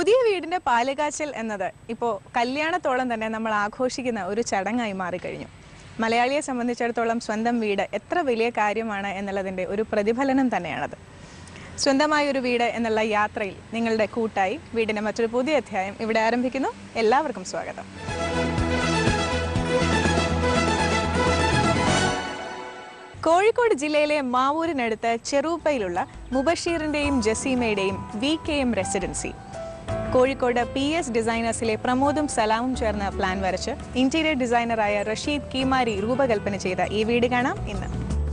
പുതിയ വീടിന്റെ പാലുകാച്ചൽ എന്നത് ഇപ്പോൾ കല്യാണത്തോളം തന്നെ നമ്മൾ ആഘോഷിക്കുന്ന ഒരു ചടങ്ങായി മാറിക്കഴിഞ്ഞു മലയാളിയെ സംബന്ധിച്ചിടത്തോളം സ്വന്തം വീട് എത്ര വലിയ കാര്യമാണ് എന്നുള്ളതിൻ്റെ ഒരു പ്രതിഫലനം തന്നെയാണത് സ്വന്തമായ ഒരു വീട് എന്നുള്ള യാത്രയിൽ നിങ്ങളുടെ കൂട്ടായി വീടിന്റെ മറ്റൊരു പുതിയ അധ്യായം ഇവിടെ ആരംഭിക്കുന്നു എല്ലാവർക്കും സ്വാഗതം കോഴിക്കോട് ജില്ലയിലെ മാവൂരിനടുത്ത് ചെറൂപ്പയിലുള്ള മുബഷീറിന്റെയും ജസീമയുടെയും V K M residency Kozhikode P S ഡിസൈനേഴ്സിലെ പ്രമോദും സലാമും ചേർന്ന് പ്ലാൻ വരച്ച് ഇന്റീരിയർ ഡിസൈനറായ റഷീദ് കീമാരി രൂപകൽപ്പന ചെയ്ത ഈ വീട് കാണാം ഇന്ന്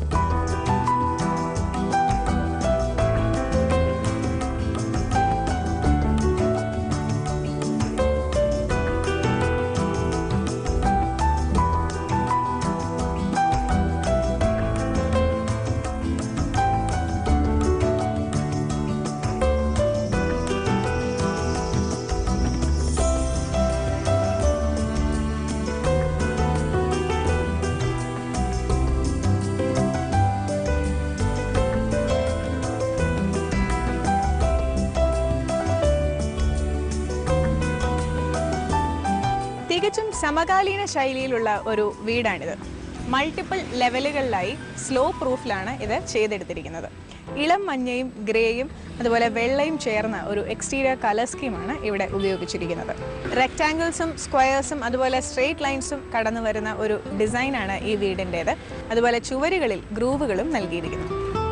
തികച്ചും സമകാലീന ശൈലിയിലുള്ള ഒരു വീടാണിത് മൾട്ടിപ്പിൾ ലെവലുകളിലായി സ്ലോ പ്രൂഫിലാണ് ഇത് ചെയ്തെടുത്തിരിക്കുന്നത് ഇളം മഞ്ഞയും ഗ്രേയും അതുപോലെ വെള്ളയും ചേർന്ന ഒരു എക്സ്റ്റീരിയർ കളർ സ്കീമാണ് ഇവിടെ ഉപയോഗിച്ചിരിക്കുന്നത് റെക്ടാങ്കിൾസും സ്ക്വയേഴ്സും അതുപോലെ സ്ട്രെയിറ്റ് ലൈൻസും കടന്നു വരുന്ന ഒരു ഡിസൈനാണ് ഈ വീടിൻ്റേത് അതുപോലെ ചുവരുകളിൽ ഗ്രൂവുകളും നൽകിയിരിക്കുന്നു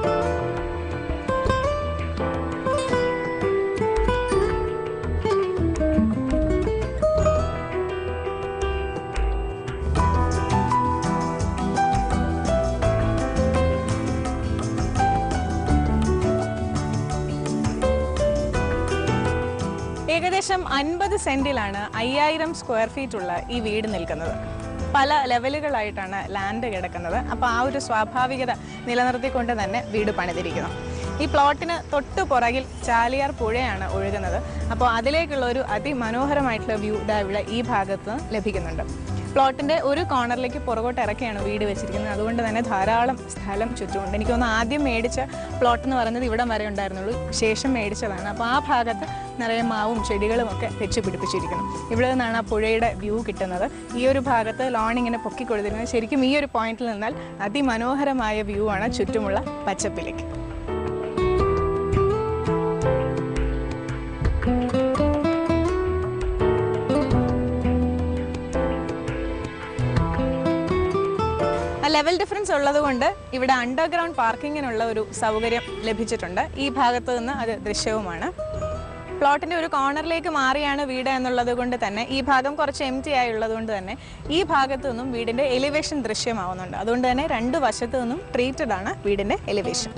ഏകദേശം അൻപത് സെന്റിലാണ് അയ്യായിരം സ്ക്വയർ ഫീറ്റ് ഉള്ള ഈ വീട് നിൽക്കുന്നത് പല ലെവലുകളായിട്ടാണ് ലാൻഡ് കിടക്കുന്നത് അപ്പോൾ ആ ഒരു സ്വാഭാവികത നിലനിർത്തിക്കൊണ്ട് തന്നെ വീട് പണിതിരിക്കുന്നു ഈ പ്ലോട്ടിന് തൊട്ട് പുറകിൽ ചാലിയാർ പുഴയാണ് ഒഴുകുന്നത് അപ്പോൾ അതിലേക്കുള്ള ഒരു അതിമനോഹരമായിട്ടുള്ള വ്യൂ ഇതാ ഇവിടെ ഈ ഭാഗത്ത് ലഭിക്കുന്നുണ്ട് പ്ലോട്ടിന്റെ ഒരു കോർണറിലേക്ക് പുറകോട്ട് ഇറക്കിയാണ് വീട് വെച്ചിരിക്കുന്നത് അതുകൊണ്ട് തന്നെ ധാരാളം സ്ഥലം ചുറ്റുമുണ്ട് എനിക്ക് തോന്നുന്നു ആദ്യം മേടിച്ച പ്ലോട്ട് എന്ന് പറയുന്നത് ഇവിടം വരെ ഉണ്ടായിരുന്നുള്ളൂ ശേഷം മേടിച്ചതാണ് അപ്പോൾ ആ ഭാഗത്ത് നിറയെ മാവും ചെടികളും ഒക്കെ വെച്ച് പിടിപ്പിച്ചിരിക്കുന്നു ഇവിടെ നിന്നാണ് ആ പുഴയുടെ വ്യൂ കിട്ടുന്നത് ഈ ഒരു ഭാഗത്ത് ലോൺ ഇങ്ങനെ പൊക്കി കൊടുത്തിരിക്കുന്നത് ശരിക്കും ഈ ഒരു പോയിന്റിൽ നിന്നാൽ അതിമനോഹരമായ വ്യൂ ആണ് ചുറ്റുമുള്ള പച്ചപ്പിലേക്ക് ആ ലെവൽ ഡിഫറൻസ് ഉള്ളതുകൊണ്ട് ഇവിടെ അണ്ടർഗ്രൗണ്ട് പാർക്കിങ്ങിനുള്ള ഒരു സൗകര്യം ലഭിച്ചിട്ടുണ്ട് ഈ ഭാഗത്ത് നിന്ന് അത് ദൃശ്യവുമാണ് പ്ലോട്ടിന്റെ ഒരു കോർണറിലേക്ക് മാറിയാണ് വീട് എന്നുള്ളത് കൊണ്ട് തന്നെ ഈ ഭാഗം കുറച്ച് എം ടി ആയുള്ളത് കൊണ്ട് തന്നെ ഈ ഭാഗത്തു നിന്നും വീടിന്റെ എലിവേഷൻ ദൃശ്യമാവുന്നുണ്ട് അതുകൊണ്ട് തന്നെ രണ്ട് വശത്തു നിന്നും ട്രീറ്റഡ് ആണ് വീടിന്റെ എലിവേഷൻ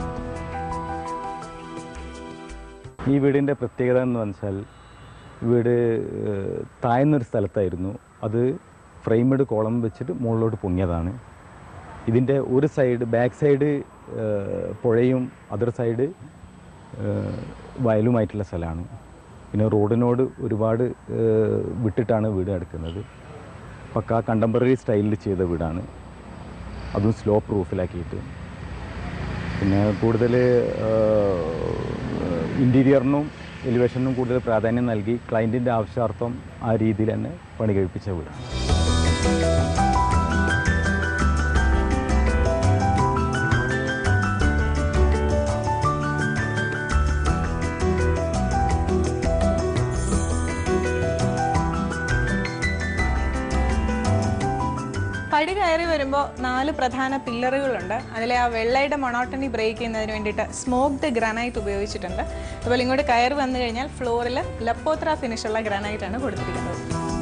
ഈ വീടിൻ്റെ പ്രത്യേകത എന്ന് വെച്ചാൽ വീട് ഏഹ്, താഴ്ന്നൊരു സ്ഥലത്തായിരുന്നു അത് ഫ്രെയിമഡ് കോളം വെച്ചിട്ട് മുകളിലോട്ട് പൊങ്ങിയതാണ് ഇതിൻ്റെ ഒരു സൈഡ് ബാക്ക് സൈഡ് ഏഹ്, പുഴയും അതർ സൈഡ് ഏഹ്, വയലുമായിട്ടുള്ള സ്ഥലമാണ് പിന്നെ റോഡിനോട് ഒരുപാട് ഏഹ്, വിട്ടിട്ടാണ് വീട് കിടക്കുന്നത് പക്ക കണ്ടംപററി സ്റ്റൈലിൽ ചെയ്ത വീടാണ് അതും സ്ലോ പ്രൂഫിലാക്കിയിട്ട് പിന്നെ കൂടുതൽ ഇൻറ്റീരിയറിനും എലിവേഷനും കൂടുതൽ പ്രാധാന്യം നൽകി ക്ലയൻറ്റിൻ്റെ ആവശ്യാർത്ഥം ആ രീതിയിൽ തന്നെ പണി കഴിപ്പിച്ച വീടാണ് പടി കയറി വരുമ്പോൾ നാല് പ്രധാന പില്ലറുകളുണ്ട് അതിലെ ആ വെള്ളയുടെ മൊണോട്ടണി ബ്രേക്ക് ചെയ്യുന്നതിന് വേണ്ടിയിട്ട് സ്മോക്ഡ് ഗ്രാനൈറ്റ് ഉപയോഗിച്ചിട്ടുണ്ട് അതുപോലെ ഇങ്ങോട്ട് കയറി വന്നു കഴിഞ്ഞാൽ ഫ്ലോറിൽ ലപ്പോത്ര ഫിനിഷുള്ള ഗ്രാനൈറ്റ് ആണ് കൊടുത്തിരിക്കുന്നത്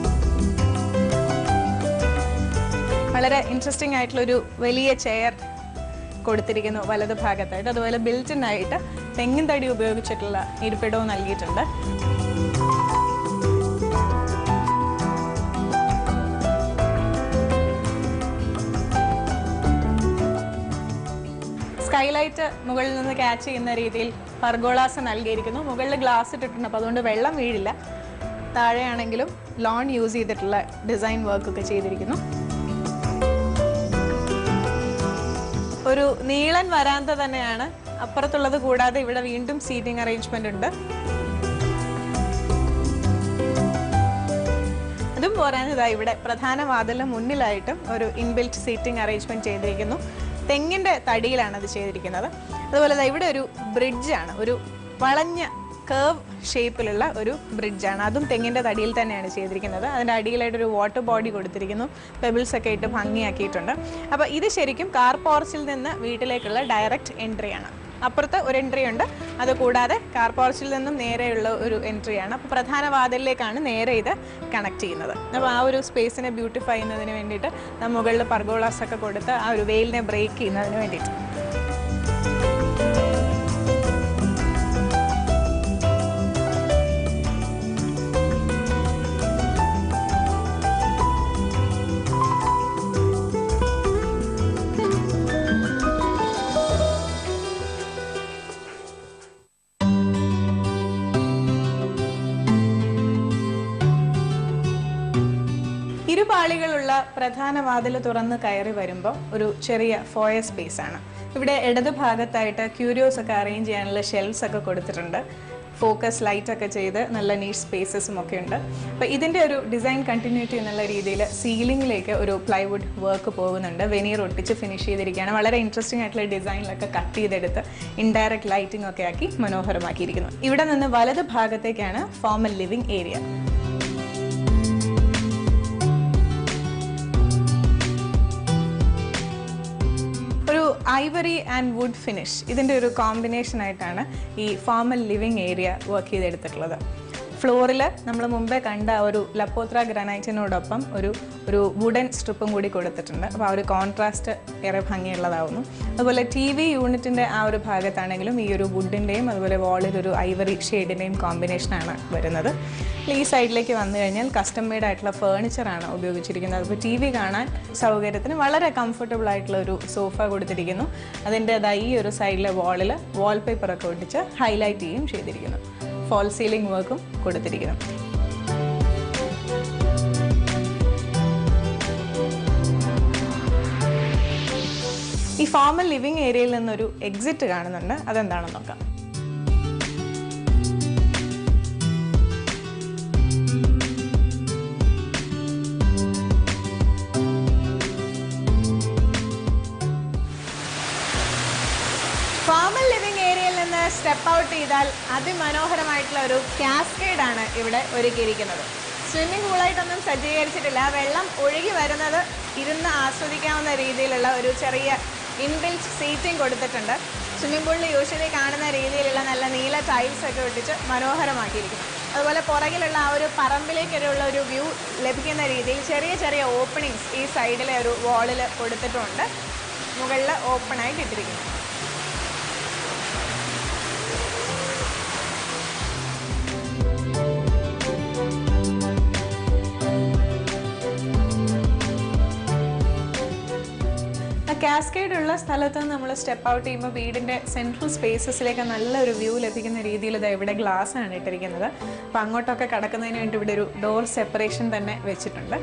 വളരെ ഇൻട്രസ്റ്റിംഗ് ആയിട്ടുള്ളൊരു വലിയ ചെയർ കൊടുത്തിരിക്കുന്നു വലത് ഭാഗത്തായിട്ട് അതുപോലെ ബിൽറ്റിൻ ആയിട്ട് തെങ്ങിൻ തടി ഉപയോഗിച്ചിട്ടുള്ള ഇരിപ്പിടവും നൽകിയിട്ടുണ്ട് സ്കൈലൈറ്റ് മുകളിൽ നിന്ന് ക്യാച്ച് ചെയ്യുന്ന രീതിയിൽ പർഗോളാസ് നൽകിയിരിക്കുന്നു മുകളിൽ ഗ്ലാസ് ഇട്ടിട്ടുണ്ട് അപ്പോൾ അതുകൊണ്ട് വെള്ളം വീഴില്ല താഴെയാണെങ്കിലും ലോൺ യൂസ് ചെയ്തിട്ടുള്ള ഡിസൈൻ വർക്ക് ഒക്കെ ചെയ്തിരിക്കുന്നു ഒരു നീളൻ വരാന്ത തന്നെയാണ് അപ്പുറത്തുള്ളത് കൂടാതെ ഇവിടെ വീണ്ടും സീറ്റിംഗ് അറേഞ്ച്മെന്റ് ഉണ്ട് അതും പോരാഞ്ഞതാ ഇവിടെ പ്രധാന വാതിലിന് മുന്നിലായിട്ടും ഒരു ഇൻബിൽറ്റ് സീറ്റിംഗ് അറേഞ്ച്മെന്റ് ചെയ്തിരിക്കുന്നു തെങ്ങിന്റെ തടിയിലാണ് അത് ചെയ്തിരിക്കുന്നത് അതുപോലെ ദാ ഇവിടെ ഒരു ബ്രിഡ്ജാണ് ഒരു വളഞ്ഞ കേവ് ഷേപ്പിലുള്ള ഒരു ബ്രിഡ്ജാണ് അതും തെങ്ങിൻ്റെ തടിയിൽ തന്നെയാണ് ചെയ്തിരിക്കുന്നത് അതിൻ്റെ അടിയിലായിട്ട് ഒരു വാട്ടർ ബോഡി കൊടുത്തിരിക്കുന്നു പെബിൾസ് ഒക്കെ ഇട്ട് ഭംഗിയാക്കിയിട്ടുണ്ട് അപ്പോൾ ഇത് ശരിക്കും കാർ പോർച്ചിൽ നിന്ന് വീട്ടിലേക്കുള്ള ഡയറക്റ്റ് എൻട്രിയാണ് അപ്പുറത്ത് ഒരു എൻട്രി ഉണ്ട് അത് കൂടാതെ കാർ പോർച്ചിൽ നിന്നും നേരെയുള്ള ഒരു എൻട്രിയാണ് അപ്പോൾ പ്രധാന വാതിലിലേക്കാണ് നേരെ ഇത് കണക്ട് ചെയ്യുന്നത് അപ്പോൾ ആ ഒരു സ്പേസിനെ ബ്യൂട്ടിഫൈ ചെയ്യുന്നതിന് വേണ്ടിയിട്ട് നമ്മൾ മുകളിൽ പർഗോളാസ് ഒക്കെ കൊടുത്ത് ആ ഒരു വെയിലിനെ ബ്രേക്ക് ചെയ്യുന്നതിന് വേണ്ടിയിട്ട് ഇരുപാളികളുള്ള പ്രധാന വാതിൽ തുറന്ന് കയറി വരുമ്പോൾ ഒരു ചെറിയ ഫോയ സ്പേസ് ആണ് ഇവിടെ ഇടത് ഭാഗത്തായിട്ട് ക്യൂരിയോസ് ഒക്കെ അറേഞ്ച് ചെയ്യാനുള്ള ഷെൽഫ്സ് ഒക്കെ കൊടുത്തിട്ടുണ്ട് ഫോക്കസ് ലൈറ്റ് ഒക്കെ ചെയ്ത് നല്ല നീറ്റ് സ്പേസസും ഒക്കെ ഉണ്ട് അപ്പോൾ ഇതിൻ്റെ ഒരു ഡിസൈൻ കണ്ടിന്യൂറ്റി എന്നുള്ള രീതിയിൽ സീലിംഗിലേക്ക് ഒരു പ്ലൈവുഡ് വർക്ക് പോകുന്നുണ്ട് വെനീർ ഒട്ടിച്ച് ഫിനിഷ് ചെയ്തിരിക്കുകയാണ് വളരെ ഇൻട്രസ്റ്റിംഗ് ആയിട്ടുള്ള ഡിസൈനിലൊക്കെ കട്ട് ചെയ്തെടുത്ത് ഇൻഡയറക്റ്റ് ലൈറ്റിംഗ് ഒക്കെ ആക്കി മനോഹരമാക്കിയിരിക്കുന്നു ഇവിടെ നിന്ന് വലത് ഭാഗത്തേക്കാണ് ഫോമൽ ലിവിംഗ് ഏരിയ ഒരു ഐവറി ആൻഡ് വുഡ് ഫിനിഷ് ഇതിൻ്റെ ഒരു കോമ്പിനേഷൻ ആയിട്ടാണ് ഈ ഫോമൽ ലിവിങ് ഏരിയ വർക്ക് ചെയ്തെടുത്തിട്ടുള്ളത് ഫ്ലോറിൽ നമ്മൾ മുമ്പേ കണ്ട ആ ഒരു ലപ്പോത്ര ഗ്രാനൈറ്റിനോടൊപ്പം ഒരു ഒരു വുഡൻ സ്ട്രിപ്പും കൂടി കൊടുത്തിട്ടുണ്ട് അപ്പോൾ ആ ഒരു കോൺട്രാസ്റ്റ് ഏറെ ഭംഗിയുള്ളതാവുന്നു അതുപോലെ ടി വി യൂണിറ്റിൻ്റെ ആ ഒരു ഭാഗത്താണെങ്കിലും ഈ ഒരു വുഡിൻ്റെയും അതുപോലെ വാളിൽ ഒരു ഐവറി ഷെയ്ഡിൻ്റെയും കോമ്പിനേഷനാണ് വരുന്നത് ഈ സൈഡിലേക്ക് വന്നു കഴിഞ്ഞാൽ കസ്റ്റം മെയ്ഡ് ആയിട്ടുള്ള ഫേർണിച്ചറാണ് ഉപയോഗിച്ചിരിക്കുന്നത് അപ്പോൾ ടി വി കാണാൻ സൗകര്യത്തിന് വളരെ കംഫർട്ടബിൾ ആയിട്ടുള്ള ഒരു സോഫ കൊടുത്തിരിക്കുന്നു അതിൻ്റെതായി ഈ ഒരു സൈഡിലെ വാളിൽ വാൾപേപ്പറൊക്കെ ഒട്ടിച്ച് ഹൈലൈറ്റ് ചെയ്യുകയും ചെയ്തിരിക്കുന്നു ഫോൾ സീലിംഗ് വർക്കും കൊടുത്തിരിക്കുന്നു ഈ ഫോമൽ ലിവിംഗ് ഏരിയയിൽ നിന്നൊരു എക്സിറ്റ് കാണുന്നുണ്ട് അതെന്താണെന്ന് നോക്കാം ഫോമൽ ലിവിംഗ് ഏരിയയിൽ നിന്ന് സ്റ്റെപ്പ് ഔട്ട് ചെയ്താൽ അതിമനോഹരമായിട്ടുള്ള ഒരു കാസ്കേഡ് ആണ് ഇവിടെ ഒരുക്കിയിരിക്കുന്നത് സ്വിമ്മിംഗ് പൂളായിട്ടൊന്നും സജ്ജീകരിച്ചിട്ടില്ല വെള്ളം ഒഴുകി വരുന്നത് ഇരുന്ന് ആസ്വദിക്കാവുന്ന രീതിയിലുള്ള ഒരു ചെറിയ ഇൻബിൽറ്റ് സീറ്റിംഗ് കൊടുത്തിട്ടുണ്ട് സ്വിമ്മിംഗ് പൂളിൽ യൂഷ്വലി കാണുന്ന രീതിയിലുള്ള നല്ല നീല ടൈൽസ് ഒക്കെ ഒട്ടിച്ച് മനോഹരമാക്കിയിരിക്കുന്നു അതുപോലെ പുറകിലുള്ള ആ ഒരു പറമ്പിലേക്കൊക്കെയുള്ള ഒരു വ്യൂ ലഭിക്കുന്ന രീതിയിൽ ചെറിയ ചെറിയ ഓപ്പണിങ്സ് ഈ സൈഡിലെ ഒരു വാളിൽ കൊടുത്തിട്ടുണ്ട് മുകളിൽ ഓപ്പണായിട്ട് ഇട്ടിരിക്കുന്നു ആ കാസ്കേഡ് ഉള്ള സ്ഥലത്ത് നിന്ന് നമ്മൾ സ്റ്റെപ്പ് ഔട്ട് ചെയ്യുമ്പോൾ വീടിൻ്റെ സെൻട്രൽ സ്പേസസിലേക്ക് നല്ലൊരു വ്യൂ ലഭിക്കുന്ന രീതിയിൽ ഇത് ഇവിടെ ഗ്ലാസ് ആണ് ഇട്ടിരിക്കുന്നത് അപ്പോൾ അങ്ങോട്ടൊക്കെ കടക്കുന്നതിന് വേണ്ടി ഇവിടെ ഒരു ഡോർ സെപ്പറേഷൻ തന്നെ വെച്ചിട്ടുണ്ട്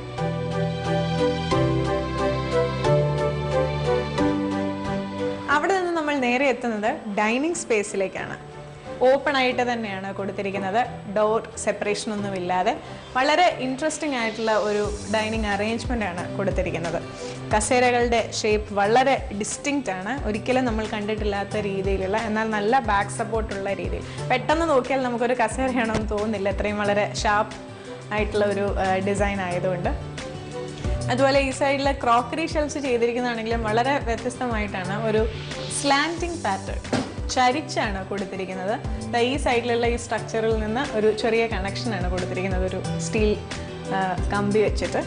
അവിടെ നിന്ന് നമ്മൾ നേരെ എത്തുന്നത് ഡൈനിങ് സ്പേസിലേക്കാണ് ഓപ്പൺ ആയിട്ട് തന്നെയാണ് കൊടുത്തിരിക്കുന്നത് ഡോർ സെപ്പറേഷൻ ഒന്നും ഇല്ലാതെ വളരെ ഇൻട്രസ്റ്റിംഗ് ആയിട്ടുള്ള ഒരു ഡൈനിങ് അറേഞ്ച്മെൻ്റ് ആണ് കൊടുത്തിരിക്കുന്നത് കസേരകളുടെ ഷേപ്പ് വളരെ ഡിസ്റ്റിങ്ക്റ്റ് ആണ് ഒരിക്കലും നമ്മൾ കണ്ടിട്ടില്ലാത്ത രീതിയിലുള്ള എന്നാൽ നല്ല ബാക്ക് സപ്പോർട്ടുള്ള രീതിയിൽ പെട്ടെന്ന് നോക്കിയാൽ നമുക്കൊരു കസേരയാണോ എന്ന് തോന്നുന്നില്ല അത്രയും വളരെ ഷാർപ്പ് ആയിട്ടുള്ള ഒരു ഡിസൈൻ ആയതുകൊണ്ട് അതുപോലെ ഈ സൈഡിലെ ക്രോക്കറി ഷെൽഫ്സ് ചെയ്തിരിക്കുന്നതാണെങ്കിലും വളരെ വ്യത്യസ്തമായിട്ടാണ് ഒരു സ്ലാൻറ്റിംഗ് പാറ്റേൺ ചരിച്ചാണ് കൊടുത്തിരിക്കുന്നത് ദാ ഈ സൈഡിലുള്ള ഈ സ്ട്രക്ചറിൽ നിന്ന് ഒരു ചെറിയ കണക്ഷനാണ് കൊടുത്തിരിക്കുന്നത് ഒരു സ്റ്റീൽ കമ്പി വെച്ചിട്ട്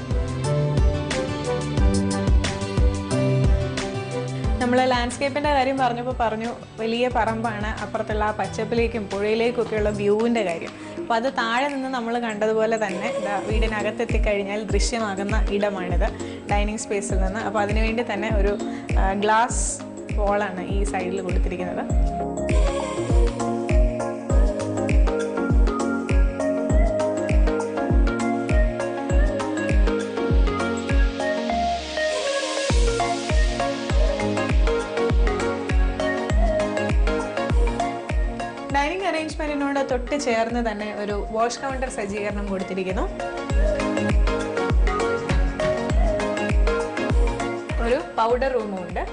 നമ്മൾ ലാൻഡ്സ്കേപ്പിൻ്റെ കാര്യം പറഞ്ഞപ്പോൾ പറഞ്ഞു വലിയ പറമ്പാണ് അപ്പുറത്തുള്ള ആ പച്ചപ്പിലേക്കും പുഴയിലേക്കും ഒക്കെയുള്ള വ്യൂവിൻ്റെ കാര്യം അപ്പോൾ അത് താഴെ നിന്ന് നമ്മൾ കണ്ടതുപോലെ തന്നെ ഇതാ വീടിനകത്തെത്തിക്കഴിഞ്ഞാൽ ദൃശ്യമാകുന്ന ഇടമാണിത് ഡൈനിങ് സ്പേസിൽ നിന്ന് അപ്പോൾ അതിനുവേണ്ടി തന്നെ ഒരു ഗ്ലാസ് വോളാണ് ഈ സൈഡിൽ കൊടുത്തിരിക്കുന്നത് ഡൈനിങ് അറേഞ്ച്മെന്റിനോട് തൊട്ട് ചേർന്ന് തന്നെ ഒരു വാഷ് കൗണ്ടർ സജ്ജീകരണം കൊടുത്തിരിക്കുന്നു പൗഡർ റൂമും ഉണ്ട്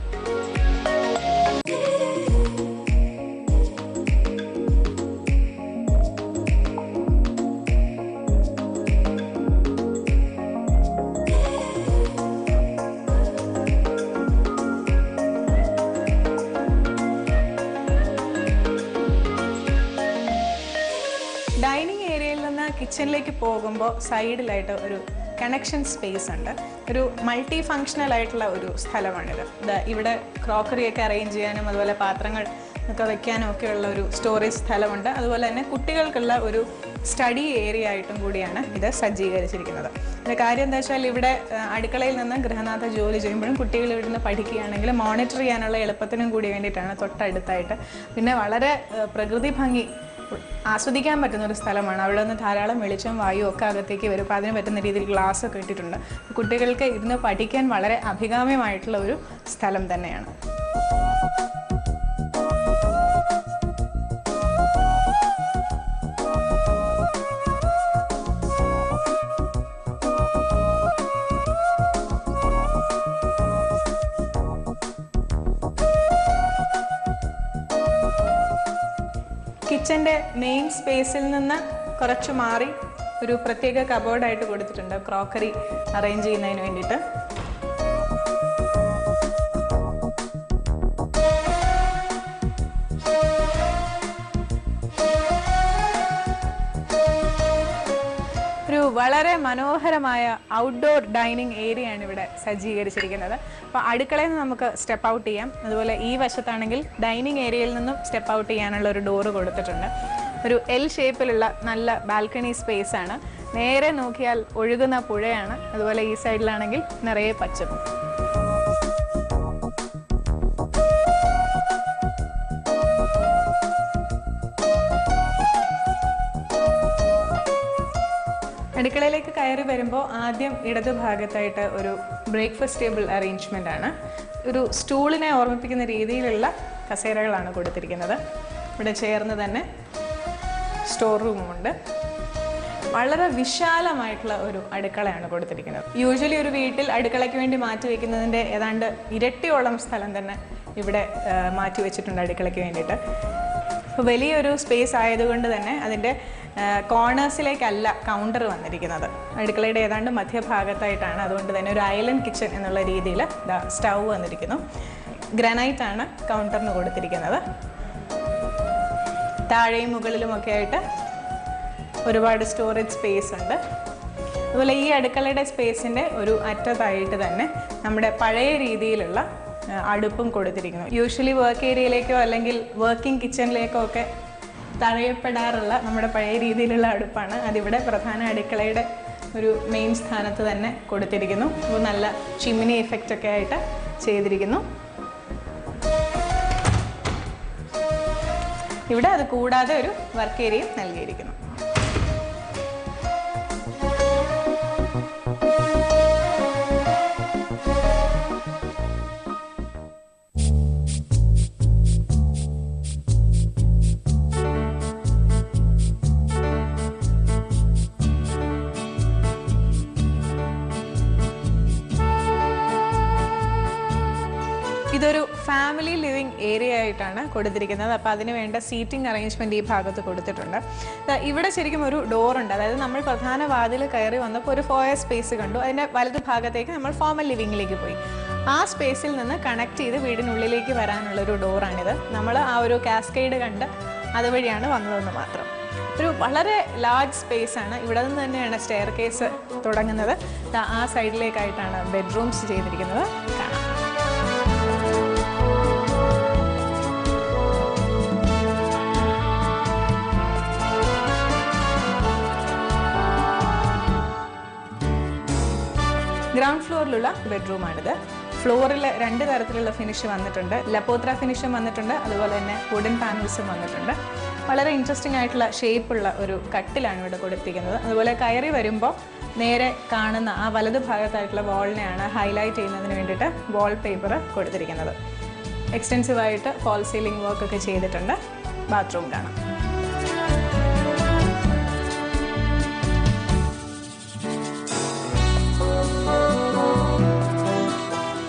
ഡൈനിങ് ഏരിയയിൽ നിന്ന് കിച്ചണിലേക്ക് പോകുമ്പോൾ സൈഡിലായിട്ട് ഒരു കണക്ഷൻ സ്പേസ് ഉണ്ട് ഒരു മൾട്ടി ഫങ്ഷണൽ ആയിട്ടുള്ള ഒരു സ്ഥലമാണിത് ദാ ഇവിടെ ക്രോക്കറിയൊക്കെ അറേഞ്ച് ചെയ്യാനും അതുപോലെ പാത്രങ്ങൾ ഒക്കെ വെക്കാനും ഒക്കെ ഉള്ള ഒരു സ്റ്റോറേജ് സ്ഥലമുണ്ട് അതുപോലെ തന്നെ കുട്ടികൾക്കുള്ള ഒരു സ്റ്റഡി ഏരിയ ആയിട്ടും കൂടിയാണ് ഇത് സജ്ജീകരിച്ചിരിക്കുന്നത് ഇതിൻ്റെ കാര്യം എന്താ വെച്ചാൽ ഇവിടെ ആ, അടുക്കളയിൽ നിന്ന് ഗൃഹനാഥ ജോലി ചെയ്യുമ്പോഴും കുട്ടികൾ ഇവിടെ നിന്ന് പഠിക്കുകയാണെങ്കിൽ മോണിറ്റർ ചെയ്യാനുള്ള എളുപ്പത്തിനും കൂടി വേണ്ടിയിട്ടാണ് തൊട്ടടുത്തായിട്ട് പിന്നെ വളരെ ആ, പ്രകൃതി ഭംഗി ആസ്വദിക്കാൻ പറ്റുന്ന ഒരു സ്ഥലമാണ് അവിടെ നിന്ന് ധാരാളം വെളിച്ചം വായു ഒക്കെ അകത്തേക്ക് വരും അപ്പോൾ അതിന് പറ്റുന്ന രീതിയിൽ ഗ്ലാസ് ഒക്കെ ഇട്ടിട്ടുണ്ട് കുട്ടികൾക്ക് ഇരുന്ന് പഠിക്കാൻ വളരെ അഭികാമ്യമായിട്ടുള്ള ഒരു സ്ഥലം തന്നെയാണ് കിച്ചൻ്റെ മെയിൻ സ്പേസിൽ നിന്ന് കുറച്ച് മാറി ഒരു പ്രത്യേക കബോർഡായിട്ട് കൊടുത്തിട്ടുണ്ട് ക്രോക്കറി അറേഞ്ച് ചെയ്യുന്നതിന് വേണ്ടിയിട്ട് ഒരു വളരെ മനോഹരമായ ഔട്ട്ഡോർ ഡൈനിങ് ഏരിയ ആണ് ഇവിടെ സജ്ജീകരിച്ചിരിക്കുന്നത് അപ്പോൾ അടുക്കളയിൽ നിന്ന് നമുക്ക് സ്റ്റെപ്പ് ഔട്ട് ചെയ്യാം അതുപോലെ ഈ വശത്താണെങ്കിൽ ഡൈനിങ് ഏരിയയിൽ നിന്നും സ്റ്റെപ്പ് ഔട്ട് ചെയ്യാനുള്ള ഒരു ഡോറ് കൊടുത്തിട്ടുണ്ട് ഒരു എൽ ഷേപ്പിലുള്ള നല്ല ബാൽക്കണി സ്പേസ് ആണ് നേരെ നോക്കിയാൽ ഒഴുകുന്ന പുഴയാണ് അതുപോലെ ഈ സൈഡിലാണെങ്കിൽ നിറയെ പച്ചപ്പ് അടുക്കളയിലേക്ക് കയറി വരുമ്പോൾ ആദ്യം ഇടതു ഭാഗത്തായിട്ട് ഒരു ബ്രേക്ക്ഫാസ്റ്റ് ടേബിൾ അറേഞ്ച്മെൻ്റ് ആണ് ഒരു സ്റ്റൂളിനെ ഓർമ്മിപ്പിക്കുന്ന രീതിയിലുള്ള കസേരകളാണ് കൊടുത്തിരിക്കുന്നത് ഇവിടെ ചേർന്ന് തന്നെ സ്റ്റോർ റൂമുണ്ട് വളരെ വിശാലമായിട്ടുള്ള ഒരു അടുക്കളയാണ് കൊടുത്തിരിക്കുന്നത് യൂഷ്വലി ഒരു വീട്ടിൽ അടുക്കളയ്ക്ക് വേണ്ടി മാറ്റി വെക്കുന്നതിൻ്റെ ഏതാണ്ട് ഇരട്ടിയോളം സ്ഥലം തന്നെ ഇവിടെ ആ, മാറ്റി വെച്ചിട്ടുണ്ട് അടുക്കളയ്ക്ക് വേണ്ടിയിട്ട് അപ്പോൾ വലിയൊരു സ്പേസ് ആയതുകൊണ്ട് തന്നെ അതിൻ്റെ കോർണേഴ്സിലേക്കല്ല കൗണ്ടർ വന്നിരിക്കുന്നത് അടുക്കളയുടെ ഏതാണ്ട് മധ്യഭാഗത്തായിട്ടാണ് അതുകൊണ്ട് തന്നെ ഒരു ഐലൻഡ് കിച്ചൺ എന്നുള്ള രീതിയിൽ സ്റ്റൗ വന്നിരിക്കുന്നു ഗ്രാനൈറ്റ് ആണ് കൗണ്ടറിന് കൊടുത്തിരിക്കുന്നത് താഴെയും മുകളിലുമൊക്കെ ആയിട്ട് ഒരുപാട് സ്റ്റോറേജ് സ്പേസ് ഉണ്ട് അതുപോലെ ഈ അടുക്കളയുടെ സ്പേസിൻ്റെ ഒരു അറ്റത്തായിട്ട് തന്നെ നമ്മുടെ പഴയ രീതിയിലുള്ള ആ, അടുപ്പും കൊടുത്തിരിക്കുന്നു യൂഷ്വലി വർക്ക് ഏരിയയിലേക്കോ അല്ലെങ്കിൽ വർക്കിംഗ് കിച്ചണിലേക്കോ ഒക്കെ തഴയപ്പെടാറുള്ള നമ്മുടെ പഴയ രീതിയിലുള്ള അടുപ്പാണ് അതിവിടെ പ്രധാന അടുക്കളയുടെ ഒരു മെയിൻ സ്ഥാനത്ത് തന്നെ കൊടുത്തിരിക്കുന്നു അപ്പോൾ നല്ല ചിമ്മിനി എഫക്റ്റ് ഒക്കെ ആയിട്ട് ചെയ്തിരിക്കുന്നു ഇവിടെ അത് കൂടാതെ ഒരു വർക്ക് ഏരിയയും നൽകിയിരിക്കുന്നു ഇതൊരു ഫാമിലി ലിവിങ് ഏരിയ ആയിട്ടാണ് കൊടുത്തിരിക്കുന്നത് അപ്പോൾ അതിന് വേണ്ട സീറ്റിംഗ് അറേഞ്ച്മെന്റ് ഈ ഭാഗത്ത് കൊടുത്തിട്ടുണ്ട് ദാ ഇവിടെ ശരിക്കും ഒരു ഡോർ ഉണ്ട് അതായത് നമ്മൾ പ്രധാന വാതിൽ കയറി വന്നപ്പോൾ ഒരു ഫോയർ സ്പേസ് കണ്ടു അതിൻ്റെ വലത് ഭാഗത്തേക്ക് നമ്മൾ ഫോമൽ ലിവിങ്ങിലേക്ക് പോയി ആ സ്പേസിൽ നിന്ന് കണക്ട് ചെയ്ത് വീടിനുള്ളിലേക്ക് വരാനുള്ള ഒരു ഡോറാണിത് നമ്മൾ ആ ഒരു കാസ്കേഡ് കണ്ട് അതുവഴിയാണ് വന്നതെന്ന് മാത്രം ഒരു വളരെ ലാർജ് സ്പേസ് ആണ് ഇവിടെ നിന്ന് തന്നെയാണ് സ്റ്റെയർ കേസ് തുടങ്ങുന്നത് ദാ ആ സൈഡിലേക്കായിട്ടാണ് ബെഡ്റൂംസ് ചെയ്തിരിക്കുന്നത് കാണാം ഗ്രൗണ്ട് ഫ്ലോറിലുള്ള ബെഡ്റൂമാണിത് ഫ്ലോറിൽ രണ്ട് തരത്തിലുള്ള ഫിനിഷ് വന്നിട്ടുണ്ട് ലപ്പോത്ര ഫിനിഷും വന്നിട്ടുണ്ട് അതുപോലെ തന്നെ വുഡൻ പാനൽസും വന്നിട്ടുണ്ട് വളരെ ഇൻട്രസ്റ്റിംഗ് ആയിട്ടുള്ള ഷേപ്പുള്ള ഒരു കട്ടിലാണ് ഇവിടെ കൊടുത്തിരിക്കുന്നത് അതുപോലെ കയറി വരുമ്പോൾ നേരെ കാണുന്ന ആ വലത് ഭാഗത്തായിട്ടുള്ള വാളിനെയാണ് ഹൈലൈറ്റ് ചെയ്യുന്നതിന് വേണ്ടിയിട്ട് വാൾ പേപ്പർ കൊടുത്തിരിക്കുന്നത് എക്സ്റ്റെൻസീവായിട്ട് ഫോൾ സീലിംഗ് വർക്ക് ഒക്കെ ചെയ്തിട്ടുണ്ട് ബാത്റൂം കാണാം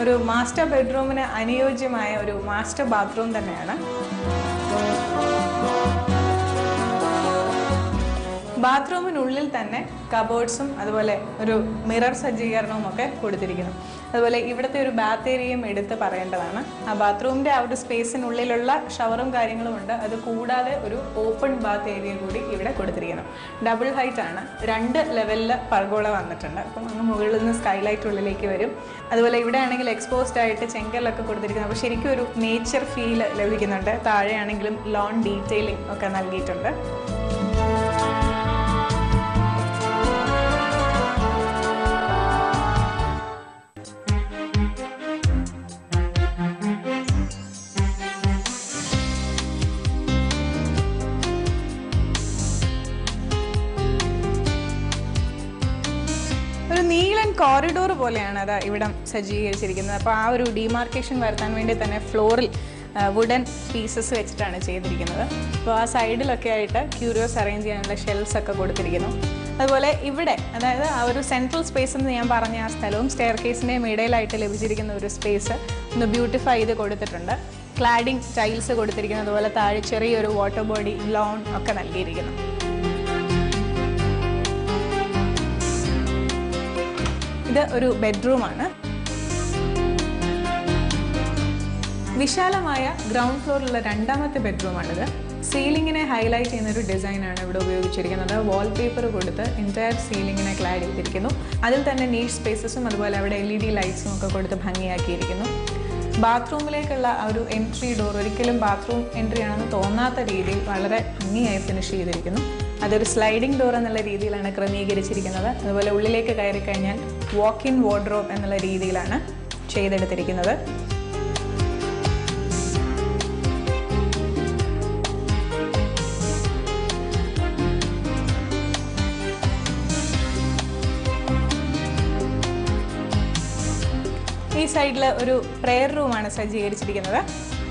ഒരു മാസ്റ്റർ ബെഡ്റൂമിന് അനുയോജ്യമായ ഒരു മാസ്റ്റർ ബാത്റൂം തന്നെയാണ് ബാത്റൂമിനുള്ളിൽ തന്നെ കബോർഡ്സും അതുപോലെ ഒരു മിറർ സജ്ജീകരണവും ഒക്കെ കൊടുത്തിരിക്കുന്നു അതുപോലെ ഇവിടുത്തെ ഒരു ബാത്ത് ഏരിയയും എടുത്ത് പറയേണ്ടതാണ് ആ ബാത്റൂമിൻ്റെ ആ ഒരു സ്പേസിനുള്ളിലുള്ള ഷവറും കാര്യങ്ങളും ഉണ്ട് അത് കൂടാതെ ഒരു ഓപ്പൺ ബാത്ത് ഏരിയ കൂടി ഇവിടെ കൊടുത്തിരിക്കുന്നു ഡബിൾ ഹൈറ്റ് ആണ് രണ്ട് ലെവലിൽ പർഗോള വന്നിട്ടുണ്ട് അപ്പം അങ്ങ് മുകളിൽ നിന്ന് സ്കൈലൈറ്റ് ഉള്ളിലേക്ക് വരും അതുപോലെ ഇവിടെ ആണെങ്കിൽ എക്സ്പോസ്ഡ് ആയിട്ട് ചെങ്കലൊക്കെ കൊടുത്തിരിക്കുന്നത് അപ്പോൾ ശരിക്കും ഒരു നേച്ചർ ഫീൽ ലഭിക്കുന്നുണ്ട് താഴെയാണെങ്കിലും ലോൺ ഡീറ്റെയിലിംഗ് ഒക്കെ നൽകിയിട്ടുണ്ട് ഒരു നീളൻ കോറിഡോർ പോലെയാണ് അത് ഇവിടം സജ്ജീകരിച്ചിരിക്കുന്നത് അപ്പോൾ ആ ഒരു ഡിമാർക്കേഷൻ വരുത്താൻ വേണ്ടി തന്നെ ഫ്ലോറിൽ വുഡൻ പീസസ് വെച്ചിട്ടാണ് ചെയ്തിരിക്കുന്നത് അപ്പോൾ ആ സൈഡിലൊക്കെ ആയിട്ട് ക്യൂരിയോസ് അറേഞ്ച് ചെയ്യാനുള്ള ഷെൽസ് ഒക്കെ കൊടുത്തിരിക്കുന്നു അതുപോലെ ഇവിടെ അതായത് ആ ഒരു സെൻട്രൽ സ്പേസ് എന്ന് ഞാൻ പറഞ്ഞ ആ സ്ഥലവും സ്റ്റെയർ കേസിൻ്റെയും ഇടയിലായിട്ട് ലഭിച്ചിരിക്കുന്ന ഒരു സ്പേസ് ഒന്ന് ബ്യൂട്ടിഫൈ ചെയ്ത് കൊടുത്തിട്ടുണ്ട് ക്ലാഡിംഗ് ടൈൽസ് കൊടുത്തിരിക്കുന്നു അതുപോലെ താഴെ ചെറിയൊരു വാട്ടർ ബോഡി ലോൺ ഒക്കെ നൽകിയിരിക്കുന്നു ഇത് ഒരു ബെഡ്റൂമാണ് വിശാലമായ ഗ്രൗണ്ട് ഫ്ലോറിലുള്ള രണ്ടാമത്തെ ബെഡ്റൂമാണിത് സീലിങ്ങിനെ ഹൈലൈറ്റ് ചെയ്യുന്ന ഒരു ഡിസൈനാണ് ഇവിടെ ഉപയോഗിച്ചിരിക്കുന്നത് വാൾപേപ്പർ കൊടുത്ത് എൻറ്റയർ സീലിങ്ങിനെ ക്ലാഡ് ചെയ്തിരിക്കുന്നു അതിൽ തന്നെ നീഷ് സ്പേസസും അതുപോലെ അവിടെ എൽ ഇ ഡി ലൈറ്റ്സും ഒക്കെ കൊടുത്ത് ഭംഗിയാക്കിയിരിക്കുന്നു ബാത്റൂമിലേക്കുള്ള ആ ഒരു എൻട്രി ഡോർ ഒരിക്കലും ബാത്റൂം എൻട്രി ആണെന്ന് തോന്നാത്ത രീതിയിൽ വളരെ ഭംഗിയായി ഫിനിഷ് ചെയ്തിരിക്കുന്നു അതൊരു സ്ലൈഡിംഗ് ഡോർ എന്നുള്ള രീതിയിലാണ് ക്രമീകരിച്ചിരിക്കുന്നത് അതുപോലെ ഉള്ളിലേക്ക് കയറി കഴിഞ്ഞാൽ വാക്ക് ഇൻ വാർഡ്രോബ് എന്നുള്ള രീതിയിലാണ് ചെയ്തെടുത്തിരിക്കുന്നത് ഈ സൈഡിൽ ഒരു പ്രെയർ റൂമാണ് സജ്ജീകരിച്ചിരിക്കുന്നത്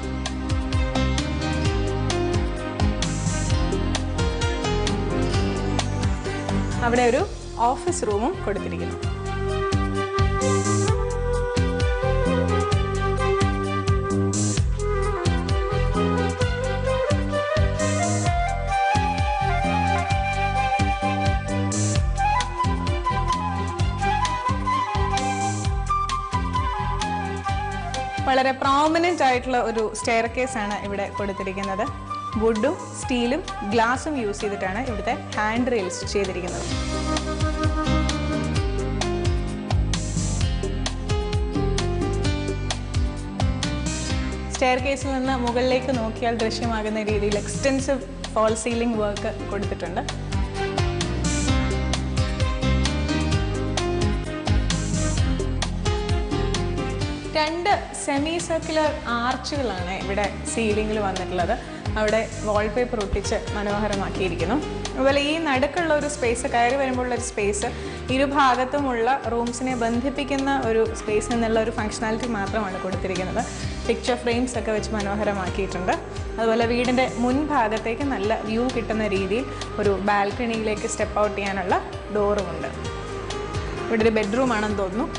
അവിടെ ഒരു ഓഫീസ് റൂമും കൊടുത്തിരിക്കുന്നു വളരെ പ്രോമിനൻ്റ് ആയിട്ടുള്ള ഒരു സ്റ്റെയർ കേസ് ആണ് ഇവിടെ കൊടുത്തിരിക്കുന്നത് വുഡും സ്റ്റീലും ഗ്ലാസും യൂസ് ചെയ്തിട്ടാണ് ഇവിടുത്തെ ഹാൻഡ് റെയിൽസ് ചെയ്തിരിക്കുന്നത് സ്റ്റെയർ കേസിൽ നിന്ന് മുകളിലേക്ക് നോക്കിയാൽ ദൃശ്യമാകുന്ന രീതിയിൽ എക്സ്റ്റെൻസീവ് ഫോൾ സീലിംഗ് വർക്ക് കൊടുത്തിട്ടുണ്ട് രണ്ട് സെമി സർക്കുലർ ആർച്ചുകളാണ് ഇവിടെ സീലിംഗിൽ വന്നിട്ടുള്ളത് അവിടെ വാൾപേപ്പർ ഒട്ടിച്ച് മനോഹരമാക്കിയിരിക്കുന്നു അതുപോലെ ഈ നടുക്കുള്ള ഒരു സ്പേസ് കയറി വരുമ്പോഴുള്ള ഒരു സ്പേസ് ഇരുഭാഗത്തുമുള്ള റൂംസിനെ ബന്ധിപ്പിക്കുന്ന ഒരു സ്പേസ് എന്നുള്ള ഒരു ഫങ്ഷണാലിറ്റി മാത്രമാണ് കൊടുത്തിരിക്കുന്നത് പിക്ചർ ഫ്രെയിംസ് ഒക്കെ വെച്ച് മനോഹരമാക്കിയിട്ടുണ്ട് അതുപോലെ വീടിൻ്റെ മുൻഭാഗത്തേക്ക് നല്ല വ്യൂ കിട്ടുന്ന രീതിയിൽ ഒരു ബാൽക്കണിയിലേക്ക് സ്റ്റെപ്പ് ഔട്ട് ചെയ്യാനുള്ള ഡോറുമുണ്ട് ഇവിടെ ഒരു ബെഡ്റൂം ആണെന്ന് തോന്നുന്നു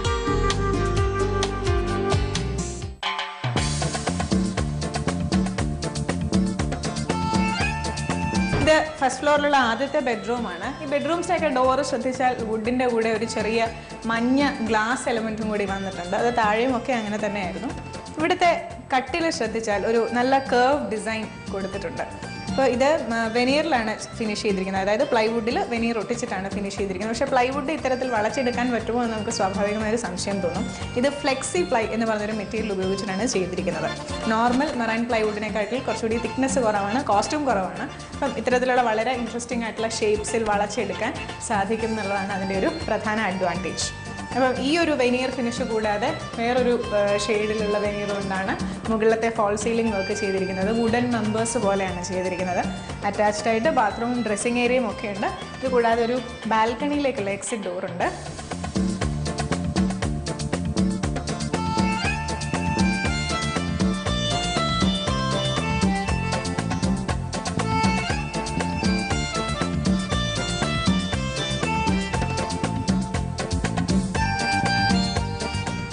ഇത് ഫസ്റ്റ് ഫ്ലോറിലുള്ള ആദ്യത്തെ ബെഡ്റൂമാണ് ഈ ബെഡ്റൂംസിനൊക്കെ ഡോറ് ശ്രദ്ധിച്ചാൽ വുഡിൻ്റെ കൂടെ ഒരു ചെറിയ മഞ്ഞ ഗ്ലാസ് എലമെൻറ്റും കൂടി വന്നിട്ടുണ്ട് അത് താഴെയും ഒക്കെ അങ്ങനെ തന്നെയായിരുന്നു ഇവിടുത്തെ കട്ടിൽ ശ്രദ്ധിച്ചാൽ ഒരു നല്ല കേർവ് ഡിസൈൻ കൊടുത്തിട്ടുണ്ട് അപ്പോൾ ഇത് വെനീറിലാണ് ഫിനിഷ് ചെയ്തിരിക്കുന്നത് അതായത് പ്ലൈവുഡിൽ വെനീർ ഒട്ടിച്ചിട്ടാണ് ഫിനിഷ് ചെയ്തിരിക്കുന്നത് പക്ഷേ പ്ലൈവുഡ് ഇത്തരത്തിൽ വളച്ചെടുക്കാൻ പറ്റുമോ എന്ന് നമുക്ക് സ്വാഭാവികമായ ഒരു സംശയം തോന്നും ഇത് ഫ്ലെക്സി പ്ലൈ എന്ന് പറഞ്ഞൊരു മെറ്റീരിയൽ ഉപയോഗിച്ചിട്ടാണ് ചെയ്തിരിക്കുന്നത് നോർമൽ മെറൈൻ പ്ലൈവുഡിനെക്കാട്ടിൽ കുറച്ചുകൂടി തിക്നെസ് കുറവാണ് കോസ്റ്റും കുറവാണ് അപ്പം ഇത്തരത്തിലുള്ള വളരെ ഇൻട്രസ്റ്റിംഗ് ആയിട്ടുള്ള ഷേപ്സിൽ വളച്ചെടുക്കാൻ സാധിക്കും എന്നുള്ളതാണ് അതിൻ്റെ ഒരു പ്രധാന അഡ്വാൻറ്റേജ് അപ്പം ഈ ഒരു വെനീർ ഫിനിഷ് കൂടാതെ വേറൊരു ഷെയ്ഡിലുള്ള വെനീർ കൊണ്ടാണ് മുകളിലത്തെ ഫോൾ സീലിംഗ് വർക്ക് ചെയ്തിരിക്കുന്നത് വുഡൻ മെമ്പേഴ്സ് പോലെയാണ് ചെയ്തിരിക്കുന്നത് അറ്റാച്ച്ഡ് ആയിട്ട് ബാത്റൂമും ഡ്രസ്സിംഗ് ഏരിയയും ഒക്കെ ഉണ്ട് ഇത് കൂടാതെ ഒരു ബാൽക്കണിയിലേക്കുള്ള എക്സിറ്റ് ഡോർ ഉണ്ട്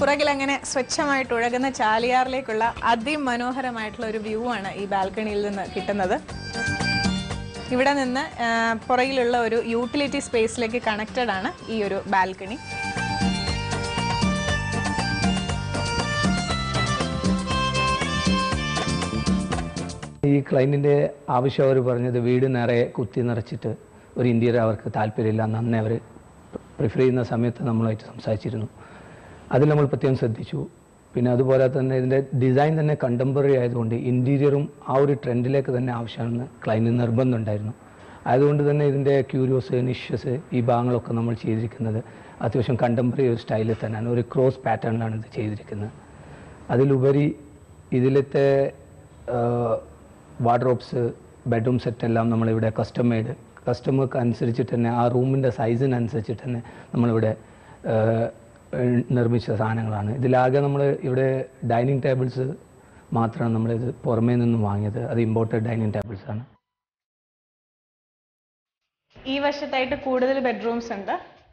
പുറകിൽ അങ്ങനെ സ്വച്ഛമായിട്ട് ഒഴുകുന്ന ചാലിയാറിലേക്കുള്ള അതിമനോഹരമായിട്ടുള്ള ഒരു വ്യൂ ആണ് ഈ ബാൽക്കണിയിൽ നിന്ന് കിട്ടുന്നത് ഇവിടെ നിന്ന് ആ, പുറകിലുള്ള ഒരു യൂട്ടിലിറ്റി സ്പേസിലേക്ക് കണക്റ്റഡ് ആണ് ഈ ഒരു ബാൽക്കണി ഈ ക്ലൈൻറ്റിൻ്റെ ആവശ്യം അവർ പറഞ്ഞത് വീട് നിറയെ കുത്തി നിറച്ചിട്ട് ഒരു ഇന്ത്യയിൽ അവർക്ക് താല്പര്യമില്ല അന്നേ അവർ പ്രിഫർ ചെയ്യുന്ന സമയത്ത് നമ്മളുമായിട്ട് സംസാരിച്ചിരുന്നു അതിൽ നമ്മൾ പ്രത്യേകം ശ്രദ്ധിച്ചു പിന്നെ അതുപോലെ തന്നെ ഇതിൻ്റെ ഡിസൈൻ തന്നെ കണ്ടംപററി ആയതുകൊണ്ട് ഇൻറ്റീരിയറും ആ ഒരു ട്രെൻഡിലേക്ക് തന്നെ ആവശ്യമാണെന്ന് ക്ലൈൻറ്റിന് നിർബന്ധമുണ്ടായിരുന്നു അതുകൊണ്ട് തന്നെ ഇതിൻ്റെ ക്യൂരിയോസ് നിഷ്യസ് ഈ ഭാഗങ്ങളൊക്കെ നമ്മൾ ചെയ്തിരിക്കുന്നത് അത്യാവശ്യം കണ്ടംപററി ഒരു സ്റ്റൈലിൽ തന്നെയാണ് ഒരു ക്രോസ് പാറ്റേണിലാണ് ഇത് ചെയ്തിരിക്കുന്നത് അതിലുപരി ഇതിലത്തെ വാർഡ്രോബ്സ് ബെഡ്റൂം സെറ്റ് എല്ലാം നമ്മളിവിടെ കസ്റ്റം മെയ്ഡ് കസ്റ്റമർക്ക് അനുസരിച്ചിട്ട് തന്നെ ആ റൂമിൻ്റെ സൈസിനനുസരിച്ചിട്ട് തന്നെ നമ്മളിവിടെ ആ, നിർമ്മിച്ച സാധനങ്ങളാണ് ഇതിലാകെ നമ്മൾ ഇവിടെ ഡൈനിങ് ടേബിൾസ് മാത്രമാണ് നമ്മളിത് പുറമേ നിന്നും വാങ്ങിയത് അത് ഇമ്പോർട്ടഡ് ഡൈനിങ് ടേബിൾസ് ആണ് ഈ വശത്തായിട്ട് കൂടുതൽ ബെഡ്റൂംസ് ഉണ്ട്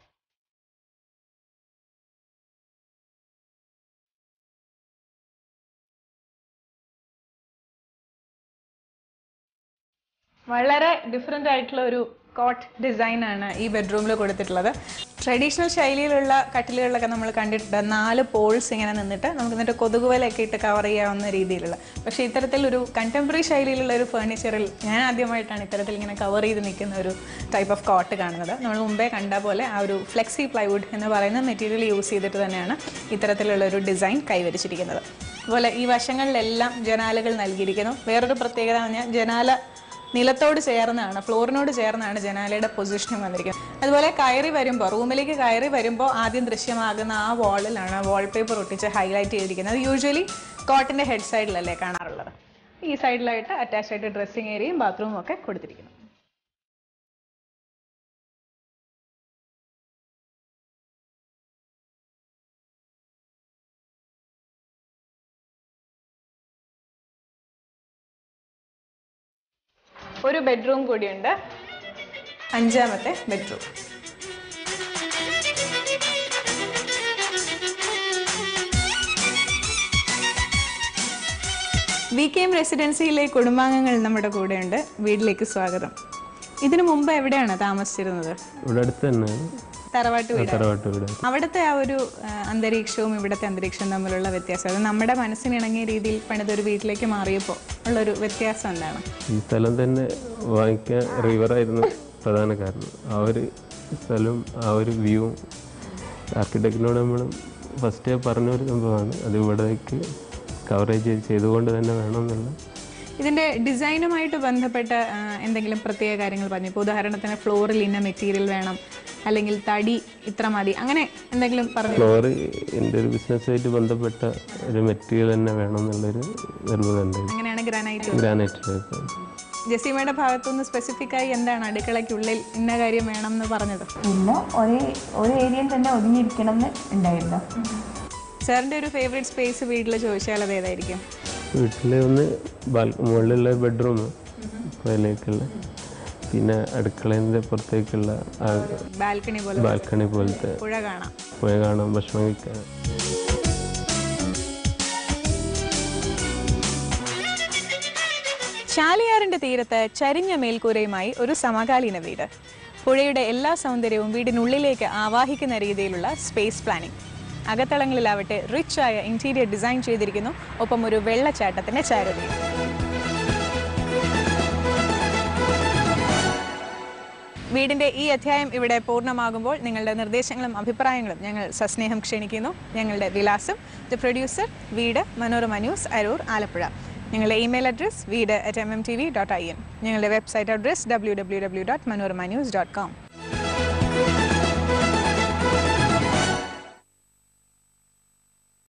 വളരെ ഡിഫറെൻ്റ് ആയിട്ടുള്ള ഒരു കോട്ട് ഡിസൈൻ ആണ് ഈ ബെഡ്റൂമിൽ കൊടുത്തിട്ടുള്ളത് ട്രഡീഷണൽ ശൈലിയിലുള്ള കട്ടിലുകളിലൊക്കെ നമ്മൾ കണ്ടിട്ടുണ്ട് നാല് പോൾസ് ഇങ്ങനെ നിന്നിട്ട് നമുക്ക് എന്നിട്ട് കൊതുകുവലൊക്കെ ഇട്ട് കവർ ചെയ്യാവുന്ന രീതിയിലുള്ള പക്ഷേ ഇത്തരത്തിലൊരു കണ്ടംപററി ശൈലിയിലുള്ള ഒരു ഫേർണിച്ചറിൽ ഞാൻ ആദ്യമായിട്ടാണ് ഇത്തരത്തിൽ ഇങ്ങനെ കവർ ചെയ്ത് നിൽക്കുന്ന ഒരു ടൈപ്പ് ഓഫ് കോട്ട് കാണുന്നത് നമ്മൾ മുമ്പേ കണ്ട പോലെ ആ ഒരു ഫ്ലെക്സി പ്ലൈവുഡ് എന്ന് പറയുന്ന മെറ്റീരിയൽ യൂസ് ചെയ്തിട്ട് തന്നെയാണ് ഇത്തരത്തിലുള്ള ഒരു ഡിസൈൻ കൈവരിച്ചിരിക്കുന്നത് അതുപോലെ ഈ വശങ്ങളിലെല്ലാം ജനാലകൾ നൽകിയിരിക്കുന്നു വേറൊരു പ്രത്യേകത എന്ന് പറഞ്ഞാൽ ജനാല നിലത്തോട് ചേർന്നാണ് ഫ്ലോറിനോട് ചേർന്നാണ് ജനാലയുടെ പൊസിഷനും വന്നിരിക്കുന്നത് അതുപോലെ കയറി വരുമ്പോൾ റൂമിലേക്ക് കയറി വരുമ്പോൾ ആദ്യം ദൃശ്യമാകുന്ന ആ വാളിലാണ് വാൾപേപ്പർ ഒട്ടിച്ച് ഹൈലൈറ്റ് ചെയ്തിരിക്കുന്നത് യൂഷ്വലി കോട്ടിൻ്റെ ഹെഡ് സൈഡിലല്ലേ കാണാറുള്ളത് ഈ സൈഡിലായിട്ട് അറ്റാച്ച് ആയിട്ട് ഡ്രസ്സിങ് ഏരിയയും ബാത്റൂമും ഒക്കെ കൊടുത്തിരിക്കുന്നു ഒരു ബെഡ്റൂം കൂടിയുണ്ട് അഞ്ചാമത്തെ ബെഡ്റൂം വി കെ എം റെസിഡൻസിയിലെ കുടുംബാംഗങ്ങൾ നമ്മുടെ കൂടെയുണ്ട് വീട്ടിലേക്ക് സ്വാഗതം ഇതിനു മുമ്പ് എവിടെയാണ് താമസിച്ചിരുന്നത് ഇവിടെ അടുത്ത് തന്നെ തറവാട്ട് വീട് തറവാട്ട് വീട് അവിടുത്തെ ആ ഒരു ആ, അന്തരീക്ഷവും ഇവിടുത്തെ അന്തരീക്ഷവും തമ്മിലുള്ള വ്യത്യാസം അത് നമ്മുടെ മനസ്സിന് ഇണങ്ങിയ രീതിയിൽ പണിതൊരു വീട്ടിലേക്ക് മാറിയപ്പോൾ ഉള്ളൊരു വ്യത്യാസം എന്താണ് ഈ സ്ഥലം തന്നെ വാങ്ങിക്കാൻ റിവറായിരുന്നു പ്രധാന കാരണം ആ ഒരു സ്ഥലവും ആ ഒരു വ്യൂവും ആർക്കിടെക്റ്റിനോട് നമ്മൾ ഫസ്റ്റ് പറഞ്ഞ ഒരു സംഭവമാണ് അത് ഇവിടേക്ക് കവറേജ് ചെയ്തുകൊണ്ട് തന്നെ വേണം എന്നുള്ള ഇതിന്റെ ഡിസൈനുമായിട്ട് ബന്ധപ്പെട്ട ആ, എന്തെങ്കിലും പ്രത്യേക കാര്യങ്ങൾ പറഞ്ഞു ഇപ്പോൾ ഉദാഹരണത്തിന് ഫ്ലോറിൽ ഇന്ന മെറ്റീരിയൽ വേണം അല്ലെങ്കിൽ തടി ഇത്ര മതി അങ്ങനെ എന്തെങ്കിലും പറഞ്ഞു ഫ്ലോറ് എൻ്റെ ഒരു ബിസിനസ്സായിട്ട് ബന്ധപ്പെട്ട ഒരു മെറ്റീരിയൽ തന്നെ വേണം എന്നുള്ളൊരു നിർബന്ധമുണ്ടായിരുന്നു അങ്ങനെയാണ് ഗ്രാനൈറ്റ് ഗ്രാനൈറ്റ് ജസീമയുടെ ഭാഗത്തുനിന്ന് സ്പെസിഫിക് ആയി എന്താണ് അടുക്കളയ്ക്കുള്ളിൽ ഇന്ന കാര്യം വേണം എന്ന് പറഞ്ഞത് പിന്നെ ഒരേ ഒരു ഏരിയയിൽ തന്നെ ഒതുങ്ങിയിരിക്കണം എന്ന് ഉണ്ടായിരുന്നു സാറിന്റെ ഒരു ഫേവറേറ്റ് സ്പേസ് വീട്ടിൽ ചോദിച്ചാൽ അത് ഏതായിരിക്കും വീട്ടിൽ ഒന്ന് ബാൽ മുകളിലുള്ള ബെഡ്റൂം അതിലേക്കുള്ള പിന്നെ അടുക്കളേൻ്റെ പുറത്തേക്കുള്ള ആ ബാൽക്കണി പോലെ ബാൽക്കണി പോലത്തെ പുഴ കാണാം പുഴ കാണാൻ ഭക്ഷണം കഴിക്കാൻ ചാലിയാറിന്റെ തീരത്ത് ചരിഞ്ഞ മേൽക്കൂരയുമായി ഒരു സമകാലീന വീട് പുഴയുടെ എല്ലാ സൗന്ദര്യവും വീടിനുള്ളിലേക്ക് ആവാഹിക്കുന്ന രീതിയിലുള്ള സ്പേസ് പ്ലാനിംഗ് അകത്തളങ്ങളിലാവട്ടെ റിച്ച് ആയ ഇന്റീരിയർ ഡിസൈൻ ചെയ്തിരിക്കുന്നു ഒപ്പം ഒരു വെള്ളച്ചാട്ടത്തിന്റെ ചാരുതയും വീടിന്റെ ഈ അധ്യായം ഇവിടെ പൂർണ്ണമാകുമ്പോൾ നിങ്ങളുടെ നിർദ്ദേശങ്ങളും അഭിപ്രായങ്ങളും ഞങ്ങൾ സസ്നേഹം ക്ഷണിക്കുന്നു ഞങ്ങളുടെ വിലാസം ദ പ്രൊഡ്യൂസർ വീട് മനോരമ ന്യൂസ് അരൂർ ആലപ്പുഴ ഞങ്ങളുടെ ഇമെയിൽ അഡ്രസ് വീട് at M M T V dot I N ഞങ്ങളുടെ website address W W W dot Manorama news dot com